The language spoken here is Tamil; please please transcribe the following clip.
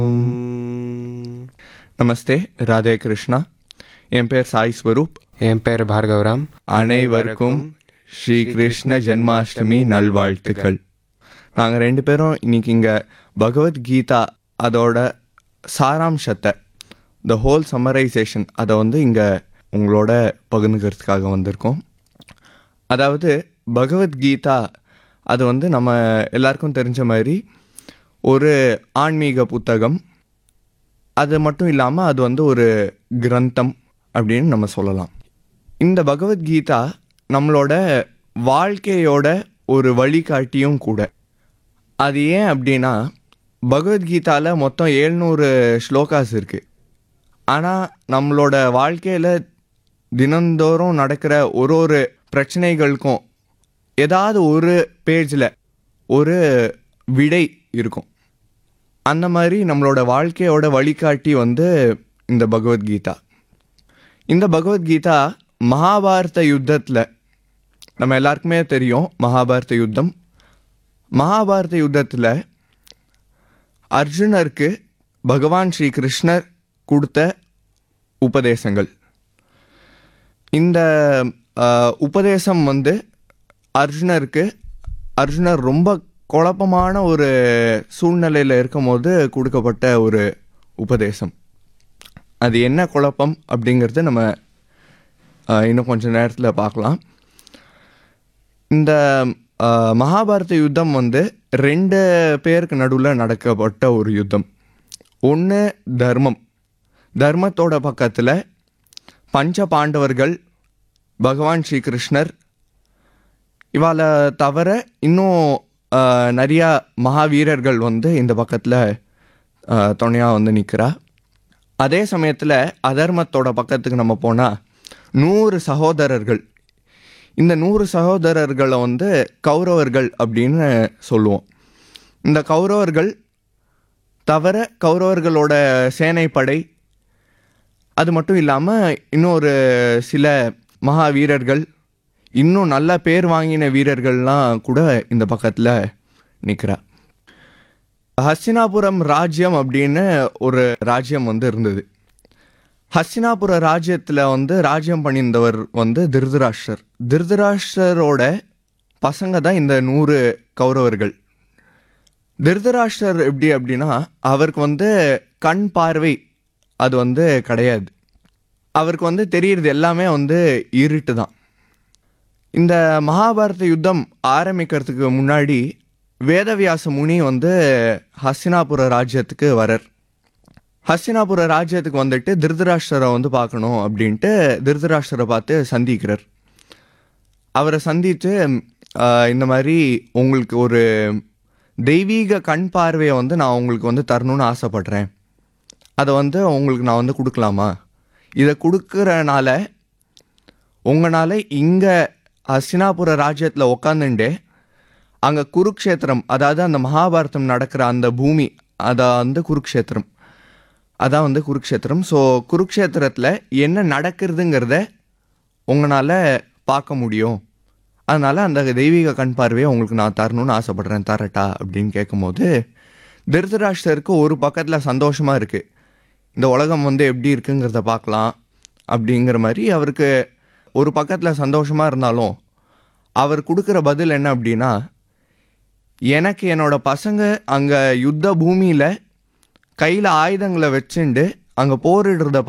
நமஸ்தே ராதே கிருஷ்ணா என் பேர் சாய் ஸ்வரூப் என் பேர் பார்கவராம் அனைவருக்கும் ஸ்ரீ கிருஷ்ண ஜென்மாஷ்டமி நல்வாழ்த்துக்கள் நாங்கள் ரெண்டு பேரும் இன்னைக்கு இங்கே பகவத்கீதா அதோட சாராம்சத்தை த ஹோல் சம்மரைசேஷன் அதை வந்து இங்கே உங்களோட பகிர்ந்துக்கிறதுக்காக வந்திருக்கோம் அதாவது பகவத்கீதா அது வந்து நம்ம எல்லாருக்கும் தெரிஞ்ச மாதிரி ஒரு ஆன்மீக புத்தகம் அது மட்டும் இல்லாமல் அது வந்து ஒரு கிரந்தம் அப்படின்னு நம்ம சொல்லலாம் இந்த பகவத்கீதா நம்மளோட வாழ்க்கையோட ஒரு வழிகாட்டியும் கூட அது ஏன் அப்படின்னா பகவத்கீதாவில் மொத்தம் ஏழ்நூறு ஸ்லோகாஸ் இருக்குது ஆனால் நம்மளோட வாழ்க்கையில் தினந்தோறும் நடக்கிற ஒரு ஒரு பிரச்சனைகளுக்கும் ஏதாவது ஒரு பேஜில் ஒரு விடை இருக்கும் அந்த மாதிரி நம்மளோட வாழ்க்கையோட வழிகாட்டி வந்து இந்த பகவத்கீதா இந்த பகவத்கீதா மகாபாரத யுத்தத்தில் நம்ம எல்லாருக்குமே தெரியும் மகாபாரத யுத்தம் மகாபாரத யுத்தத்தில் அர்ஜுனருக்கு பகவான் ஸ்ரீ கிருஷ்ணர் கொடுத்த உபதேசங்கள் இந்த அஹ், உபதேசம் வந்து அர்ஜுனருக்கு அர்ஜுனர் ரொம்ப குழப்பமான ஒரு சூழ்நிலையில் இருக்கும்போது கொடுக்கப்பட்ட ஒரு உபதேசம் அது என்ன குழப்பம் அப்படிங்கிறது நம்ம அஹ், இன்னும் கொஞ்ச நேரத்தில் பார்க்கலாம் இந்த அஹ், மகாபாரத யுத்தம் வந்து ரெண்டு பேருக்கு நடுவில் நடக்கப்பட்ட ஒரு யுத்தம் ஒன்று தர்மம் தர்மத்தோட பக்கத்தில் பஞ்ச பாண்டவர்கள் பகவான் ஸ்ரீ கிருஷ்ணர் இவாளை தவிர இன்னும் அஹ், நிறையா மகாவீரர்கள் வந்து இந்த பக்கத்தில் துணையாக வந்து நிற்கிறா அதே சமயத்தில் அதர்மத்தோட பக்கத்துக்கு நம்ம போனால் நூறு சகோதரர்கள் இந்த நூறு சகோதரர்களை வந்து கௌரவர்கள் அப்படின்னு சொல்லுவோம் இந்த கௌரவர்கள் தவிர கௌரவர்களோட சேனைப்படை அது மட்டும் இல்லாமல் இன்னொரு சில மகா வீரர்கள் இன்னும் நல்ல பேர் வாங்கின வீரர்கள்லாம் கூட இந்த பக்கத்தில் நிற்கிறா ஹஸ்தினாபுரம் ராஜ்யம் அப்படின்னு ஒரு ராஜ்யம் வந்து இருந்தது ஹஸ்தினாபுர ராஜ்யத்தில் வந்து ராஜ்யம் பண்ணியிருந்தவர் வந்து திருதராஷ்டர் திருதராஷ்டரோட பசங்க தான் இந்த நூறு கௌரவர்கள் திருதராஷ்டர் எப்படி அப்படின்னா அவருக்கு வந்து கண் பார்வை அது வந்து கிடையாது அவருக்கு வந்து தெரியறது எல்லாமே வந்து இருட்டு தான் இந்த மகாபாரத யுத்தம் ஆரம்பிக்கிறதுக்கு முன்னாடி வேதவியாச முனி வந்து ஹஸ்தினாபுர ராஜ்யத்துக்கு வரர் ஹஸ்தினாபுர ராஜ்யத்துக்கு வந்துட்டு திருதராஷ்டரை வந்து பார்க்கணும் அப்படின்ட்டு திருதராஷ்டரை பார்த்து சந்திக்கிறார் அவரை சந்தித்து ஆஹ், இந்த மாதிரி உங்களுக்கு ஒரு தெய்வீக கண் பார்வையை வந்து நான் உங்களுக்கு வந்து தரணும்னு ஆசைப்படுறேன் அதை வந்து உங்களுக்கு நான் வந்து கொடுக்கலாமா இதை கொடுக்குறனால உங்களால் இங்கே ஹஸ்தினாபுர ராஜ்யத்தில் உக்காந்துட்டு அங்கே குருக்ஷேத்திரம் அதாவது அந்த மகாபாரதம் நடக்கிற அந்த பூமி அதை வந்து குருக்ஷேத்திரம் அதான் வந்து குருக்ஷேத்திரம் ஸோ குருக்ஷேத்திரத்தில் என்ன நடக்கிறதுங்கிறத உங்களால் பார்க்க முடியும் அதனால் அந்த தெய்வீக கண் பார்வையை உங்களுக்கு நான் தரணும்னு ஆசைப்படுறேன் தரட்டா அப்படின்னு கேட்கும்போது திருதராஷ்டருக்கு ஒரு பக்கத்தில் சந்தோஷமாக இருக்குது இந்த உலகம் வந்து எப்படி இருக்குங்கிறத பார்க்கலாம் அப்படிங்கிற மாதிரி அவருக்கு ஒரு பக்கத்தில் சந்தோஷமாக இருந்தாலும் அவர் கொடுக்குற பதில் என்ன அப்படின்னா எனக்கு என்னோட பசங்க அங்கே யுத்த பூமியில் கையில் ஆயுதங்களை வச்சுண்டு அங்கே போரிடுறத